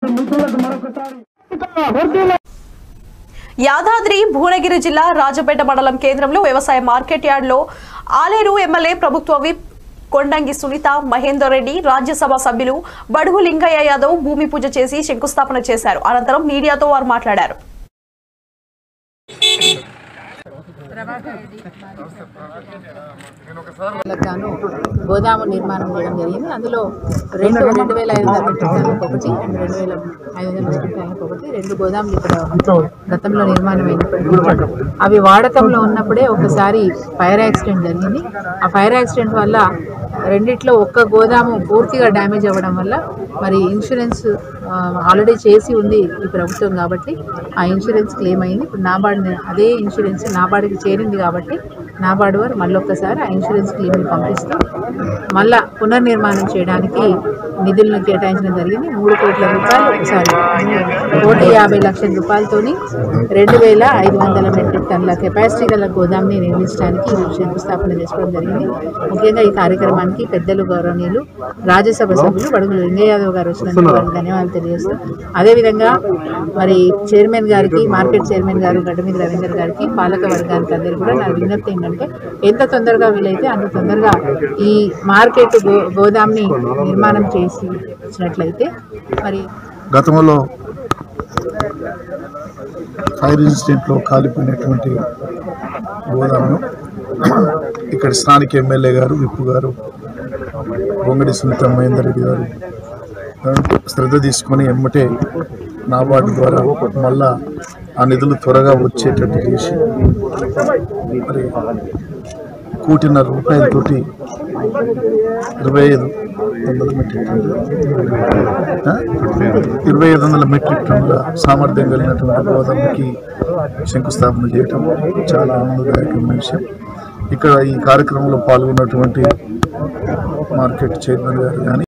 యాదాద్రి భువనగిరి జిల్లా రాజపేట మండలం కేంద్రంలో వ్యవసాయ మార్కెట్ యార్డ్లో ఆలేరు ఎమ్మెల్యే ప్రభుత్వ విప్ కొండంగి సునీత మహేందర్ రెడ్డి రాజ్యసభ సభ్యులు బడుగు లింగయ్య యాదవ్ భూమి పూజ చేసి శంకుస్థాపన చేశారు అనంతరం మీడియాతో వారు మాట్లాడారు గాను గోదాము నిర్మాణం చేయడం జరిగింది అందులో రెండు రెండు వేల ఐదు వందల మెట్రిక్ టన్నులకు ఒకటి అండ్ రెండు వేల ఐదు వందల మెట్రిక్ టన్నులకు ఒకటి రెండు గోదాములు ఇక్కడ గతంలో నిర్మాణం అయినప్పటికీ అవి వాడకంలో ఉన్నప్పుడే ఒకసారి ఫైర్ యాక్సిడెంట్ జరిగింది ఆ ఫైర్ యాక్సిడెంట్ వల్ల రెండిట్లో ఒక్క గోదాము పూర్తిగా డ్యామేజ్ అవ్వడం వల్ల మరి ఇన్సూరెన్స్ ఆల్రెడీ చేసి ఉంది ఈ ప్రభుత్వం కాబట్టి ఆ ఇన్సూరెన్స్ క్లెయిమ్ అయింది ఇప్పుడు నాబార్డు అదే ఇన్సూరెన్స్ నాబార్డుకి చేరింది కాబట్టి నాబార్డు వారు మళ్ళొక్కసారి ఆ ఇన్సూరెన్స్ క్లెయిమ్ని పంపిస్తూ మళ్ళా పునర్నిర్మాణం చేయడానికి నిధులను కేటాయించడం జరిగింది మూడు కోట్ల రూపాయలు సారీ కోటి యాభై లక్షల రూపాయలతోని రెండు వేల ఐదు వందల మెట్రిక్ టన్నుల కెపాసిటీ గల గోదాంని నిర్మించడానికి ఈరోజు శంకుస్థాపన చేసుకోవడం జరిగింది ముఖ్యంగా ఈ కార్యక్రమానికి పెద్దలు గౌరవనీయులు రాజ్యసభ సభ్యులు బడుగులు లింగయ్య యాదవ్ గారు వచ్చినందుకు వారికి ధన్యవాదాలు తెలియజేస్తూ అదేవిధంగా మరి చైర్మన్ గారికి మార్కెట్ చైర్మన్ గారు గడ్డమీద రవీందర్ గారికి పాలక వర్గానికి అందరికీ కూడా నా విజ్ఞప్తి ఏంటంటే ఎంత తొందరగా వీలైతే అంత తొందరగా ఈ మార్కెట్ గో గోదాంని నిర్మాణం చేసి ఇచ్చినట్లయితే మరి గతంలో ఫైర్ ఇన్సిడెంట్లో కాలిపోయినటువంటి గోదామును ఇక్కడ స్థానిక ఎమ్మెల్యే గారు విప్పు గారు బొంగడి సునీత మహేందర్ రెడ్డి గారు శ్రద్ధ తీసుకొని ఎమ్మటే నాబార్డు ద్వారా మళ్ళా ఆ నిధులు త్వరగా వచ్చేటట్టు చేసి మరి కోటిన్నర రూపాయలతోటి ఇరవై ఐదు వందల మెట్రిక్ టన్నులు ఆ? ఇరవై ఐదు వందల మెట్రిక్ టన్నుల సామర్థ్యం కలిగినటువంటి గోదాముకి శంకుస్థాపన చేయటం చాలా ఆనందదాయకమైన విషయం ఇక్కడ ఈ కార్యక్రమంలో పాల్గొన్నటువంటి మార్కెట్ చైర్మన్ గారు కానీ